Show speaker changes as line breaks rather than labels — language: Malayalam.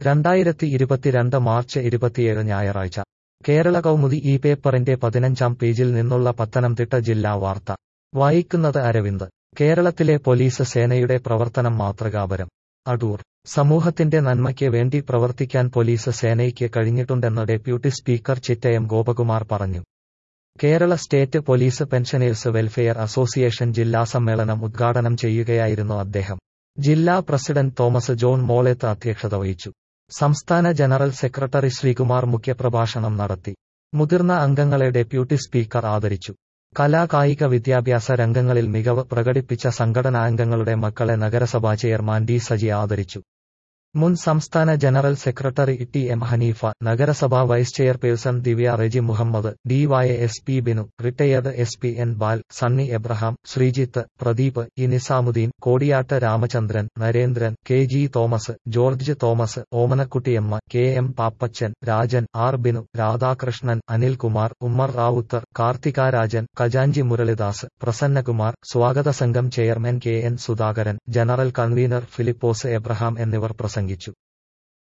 രണ്ടായിരത്തി ഇരുപത്തിരണ്ട് മാർച്ച് ഇരുപത്തിയേഴ് ഞായറാഴ്ച കേരള കൗമുദി ഈ പേപ്പറിന്റെ പതിനഞ്ചാം പേജിൽ നിന്നുള്ള പത്തനംതിട്ട ജില്ലാ വാർത്ത വായിക്കുന്നത് അരവിന്ദ് കേരളത്തിലെ പോലീസ് സേനയുടെ പ്രവർത്തനം മാതൃകാപരം അടൂർ സമൂഹത്തിന്റെ നന്മയ്ക്ക് വേണ്ടി പ്രവർത്തിക്കാൻ പോലീസ് സേനയ്ക്ക് കഴിഞ്ഞിട്ടുണ്ടെന്ന് ഡെപ്യൂട്ടി സ്പീക്കർ ചിറ്റയം ഗോപകുമാർ പറഞ്ഞു Kerala state police pensioners welfare association ജില്ലാ സമ്മേളനം ഉദ്ഘാടനം ചെയ്യുകയായിരുന്നു അദ്ദേഹം ജില്ലാ പ്രസിഡന്റ് തോമസ് ജോൺ മോളേത്ത് അധ്യക്ഷത വഹിച്ചു സംസ്ഥാന ജനറൽ സെക്രട്ടറി ശ്രീകുമാർ മുഖ്യപ്രഭാഷണം നടത്തി മുതിർന്ന അംഗങ്ങളെ ഡെപ്യൂട്ടി സ്പീക്കർ ആദരിച്ചു കലാ കായിക വിദ്യാഭ്യാസ രംഗങ്ങളിൽ മികവ് പ്രകടിപ്പിച്ച സംഘടനാംഗങ്ങളുടെ മക്കളെ നഗരസഭാ ചെയർമാൻ ഡി സജി ആദരിച്ചു മുൻ സംസ്ഥാന general secretary T M Haneefa നഗരസഭാ vice chairperson Divya Reji Muhammad DY S P Binu retired S P N Bal Sunny Abraham Sreejith Pradeep E Nizamuddin Kodiyattu Ramachandran Narendran K G Thomas George Thomas Omanakuttyamma K M Pappachan Rajan R Binu Radhakrishnan Anilkumar Ummer Ravuthar Karthikarajan ഖജാഞ്ചി മുരളിദാസ് പ്രസന്നകുമാർ സ്വാഗത സംഘം chairman K N Sudhakaran general convener Philipose Abraham എന്നിവർ പ്രസംഗിച്ചു